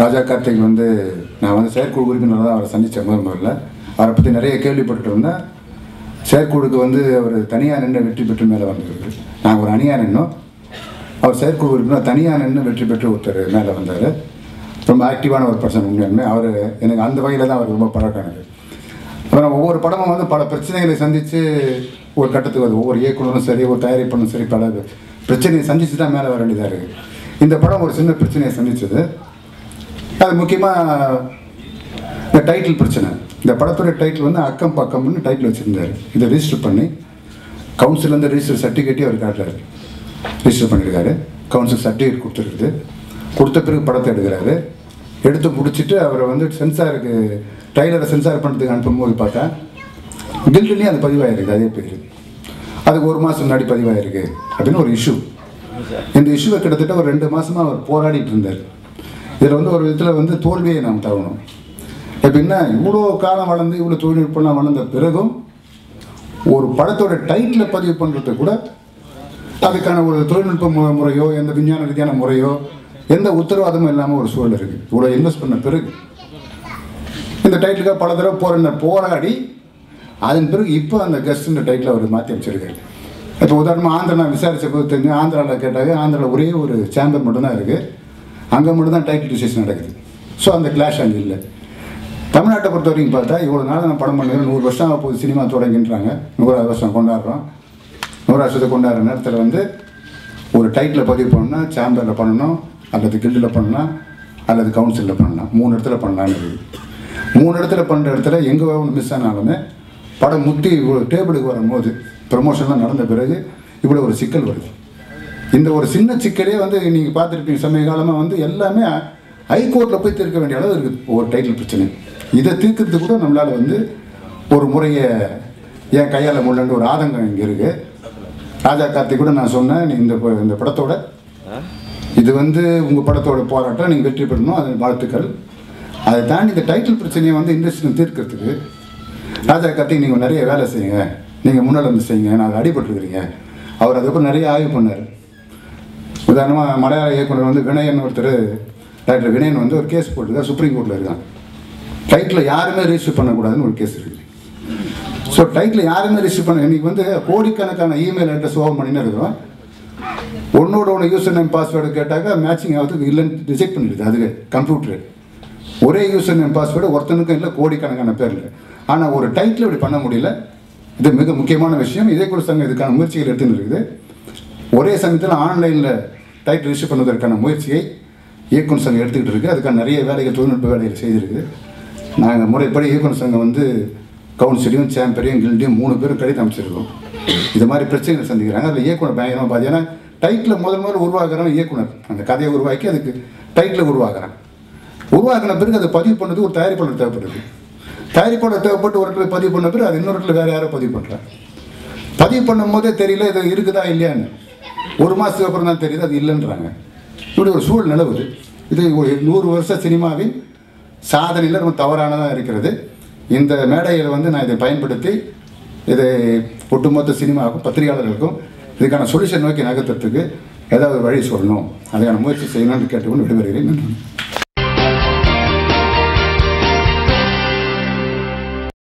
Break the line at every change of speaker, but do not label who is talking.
ராஜா கார்த்திக் வந்து நான் வந்து செயற்குழு உறுப்பினராக தான் அவரை சந்தித்தேன் முதல் முதல்ல அவரை பற்றி நிறைய கேள்விப்பட்டு இருந்தேன் செயற்குழுக்கு வந்து அவர் தனியாக நின்று வெற்றி பெற்று மேலே வந்திருக்கு நாங்கள் ஒரு அணியாக நின்னோம் அவர் செயற்குழு உறுப்பினர் தனியாக நின்று வெற்றி பெற்று ஒருத்தர் மேலே வந்தார் ரொம்ப ஆக்டிவான ஒரு பர்சன் உண்மையாலுமே அவர் எனக்கு அந்த வகையில் தான் அவர் ரொம்ப பழக்கம் எனக்கு அப்புறம் ஒவ்வொரு படமும் வந்து பல பிரச்சனைகளை சந்தித்து ஒரு கட்டத்துக்கு வருது ஒவ்வொரு இயக்குனரும் சரி ஒரு தயாரிப்பாளரும் சரி பல பிரச்சனையை சந்தித்து தான் மேலே வர வேண்டியதாக இருக்குது இந்த படம் ஒரு சின்ன பிரச்சனையை சந்திச்சது அது முக்கியமாக இந்த டைட்டில் பிரச்சனை இந்த படத்தோட டைட்டில் வந்து அக்கம் பக்கம்னு டைட்டில் வச்சுருந்தார் இதை ரிஜிஸ்டர் பண்ணி கவுன்சிலேருந்து ரிஜிஸ்டர் சர்டிஃபிகேட்டே அவர் காட்டுறாரு ரிஜிஸ்டர் பண்ணியிருக்காரு கவுன்சில் சர்டிஃபிகேட் கொடுத்துருக்குது கொடுத்த பிறகு படத்தை எடுக்கிறாரு எடுத்து முடிச்சுட்டு அவரை வந்து சென்சாருக்கு ட்ரைலரை சென்சார் பண்ணுறதுக்கு அனுப்பும்போது பார்த்தா கில்டுலேயும் அது பதிவாயிருக்கு அதே பேர் அதுக்கு ஒரு மாதம் முன்னாடி பதிவாயிருக்கு அப்படின்னு ஒரு இஷ்யூ இந்த இஷ்யூவை கிட்டத்தட்ட ஒரு ரெண்டு மாசமா அவர் போராடிட்டு இருந்தார் இதில் வந்து ஒரு விதத்தில் வந்து தோல்வியை நாம் தவணும் எப்படின்னா இவ்வளோ காலம் வளர்ந்து இவ்வளோ தொழில்நுட்பம்லாம் வளர்ந்த பிறகும் ஒரு படத்தோட டைட்டில் பதிவு பண்ணுறது கூட அதுக்கான ஒரு தொழில்நுட்ப மு- முறையோ எந்த விஞ்ஞான ரீதியான முறையோ எந்த உத்தரவாதமும் இல்லாமல் ஒரு சூழல் இருக்குது இவ்வளோ இன்வெஸ்ட் பண்ண பிறகு இந்த டைட்டிலுக்காக பல தடவை போகிற போராடி அதன் பிறகு இப்போ அந்த கெஸ்ட்ன்ற டைட்டில் அவர் மாற்றி அமைச்சிருக்காரு இப்போ உதாரணமாக ஆந்திரா நான் விசாரிச்ச போது தெரிஞ்சு ஆந்திராவில் கேட்டாங்க ஆந்திராவில் ஒரே ஒரு சேம்பர் மட்டும்தான் இருக்குது அங்கே மட்டும்தான் டைட்டில் டிசிஷன் நடக்குது ஸோ அந்த கிளாஷ் அங்கே இல்லை தமிழ்நாட்டை பொறுத்த வரைக்கும் பார்த்தா இவ்வளோ நாள் நான் படம் பண்ணுறேன் நூறு வருஷம் ஆக போகுது சினிமா தொடங்கின்றாங்க நூறாவது வருஷம் கொண்டாடுறோம் நூறு வருஷத்தை கொண்டாடுற நேரத்தில் வந்து ஒரு டைட்டில் பதிவு பண்ணணும்னா சேம்பரில் பண்ணணும் அல்லது கில்டில் பண்ணலாம் அல்லது கவுன்சிலில் பண்ணலாம் மூணு இடத்துல பண்ணலான்னு இருக்குது மூணு இடத்துல பண்ணுற இடத்துல எங்கே ஒன்று மிஸ் ஆனாலுமே படம் முத்தி இவ்வளோ டேபிளுக்கு வரும்போது ப்ரமோஷன்லாம் நடந்த பிறகு இவ்வளோ ஒரு சிக்கல் வருது இந்த ஒரு சின்ன சிக்கலே வந்து நீங்கள் பார்த்துருப்பீங்க சமீப காலமாக வந்து எல்லாமே ஹைகோர்ட்டில் போய் தீர்க்க வேண்டிய அளவு இருக்குது ஒரு டைட்டில் பிரச்சனை இதை தீர்க்கறதுக்கு கூட நம்மளால் வந்து ஒரு முறையை ஏன் கையால் முடியலன்ற ஒரு ஆதங்கம் இங்கே இருக்குது ராஜா கார்த்திக் கூட நான் சொன்னேன் நீ இந்த ப- இந்த படத்தோட இது வந்து உங்கள் படத்தோட போராட்டம் நீங்கள் வெற்றி பெறணும் அது வாழ்த்துக்கள் அதை தாண்டி இந்த டைட்டில் பிரச்சனையை வந்து இண்டஸ்ட்ரியில் தீர்க்கறதுக்கு ராஜா கார்த்திக் நீங்கள் நிறைய வேலை செய்யுங்க நீங்கள் முன்னால் வந்து செய்யுங்க நான் அதை அடிபட்டுருக்கிறீங்க அவர் அதுக்கப்புறம் நிறைய ஆய்வு பண்ணார் உதாரணமாக மலையாள இயக்குனர் வந்து வினயன் ஒருத்தர் டாக்டர் வினயன் வந்து ஒரு கேஸ் போட்டுருக்கார் சுப்ரீம் கோர்ட்டில் இருக்கான் டைட்டில் யாருமே ரிஜிஸ்டர் பண்ணக்கூடாதுன்னு ஒரு கேஸ் இருக்குது ஸோ டைட்டில் யாருமே ரிஜிஸ்டர் பண்ண இன்னைக்கு வந்து கோடிக்கணக்கான இமெயில் அட்ரஸ் ஓப்பன் பண்ணின்னு இருக்கிறோம் ஒன்னோட ஒன்று யூசர் நேம் பாஸ்வேர்டு கேட்டாக்கா மேட்சிங் ஆகுதுக்கு இல்லைன்னு ரிஜெக்ட் பண்ணிடுது அதுக்கு கம்ப்யூட்டர் ஒரே யூசர் நேம் பாஸ்வேர்டு ஒருத்தனுக்கும் இல்லை கோடிக்கணக்கான பேர் இல்லை ஆனால் ஒரு டைட்டில் இப்படி பண்ண முடியல இது மிக முக்கியமான விஷயம் இதே கூட சங்கம் இதுக்கான முயற்சிகள் எடுத்துன்னு இருக்குது ஒரே சமயத்தில் ஆன்லைனில் டைட்டில் ரிஜிஸ்டர் பண்ணுவதற்கான முயற்சியை இயக்குனர் சங்கம் எடுத்துக்கிட்டு இருக்கு அதுக்கான நிறைய வேலைகள் தொழில்நுட்ப வேலைகள் செய்திருக்கு நாங்கள் முறைப்படி இயக்குனர் சங்கம் வந்து கவுன்சிலையும் சேம்பரையும் கில்டையும் மூணு பேரும் கடிதம் அமைச்சிருக்கோம் இது மாதிரி பிரச்சனைகள் சந்திக்கிறாங்க அதில் இயக்குனர் பயங்கரமாக பார்த்தீங்கன்னா டைட்டில் முதல் முதல்ல உருவாக்குறவன் இயக்குனர் அந்த கதையை உருவாக்கி அதுக்கு டைட்டில் உருவாக்குறான் உருவாக்கின பிறகு அதை பதிவு பண்ணது ஒரு தயாரிப்பாளர் தேவைப்படுது தயாரிப்பாளர் தேவைப்பட்டு ஒரு இடத்துல பதிவு பண்ண பிறகு அது இன்னொரு இடத்துல வேறு யாரோ பதிவு பண்ணுறாங்க பதிவு பண்ணும்போதே தெரியல இது இருக்குதா இல்லையான்னு ஒரு மாதத்துக்கு அப்புறம் தான் தெரியுது அது இல்லைன்றாங்க இப்படி ஒரு சூழல் நிலவுது இது ஒரு நூறு வருஷ சினிமாவின் சாதனையில் ரொம்ப தவறானதாக இருக்கிறது இந்த மேடையில் வந்து நான் இதை பயன்படுத்தி இதை ஒட்டுமொத்த சினிமாவுக்கும் பத்திரிகையாளர்களுக்கும் இதுக்கான சொல்யூஷன் நோக்கி நகர்த்துறதுக்கு ஏதாவது வழி சொல்லணும் அதுக்கான முயற்சி செய்யணும்னு கேட்டுக்கொண்டு விடுபெறுகிறேன் நன்றி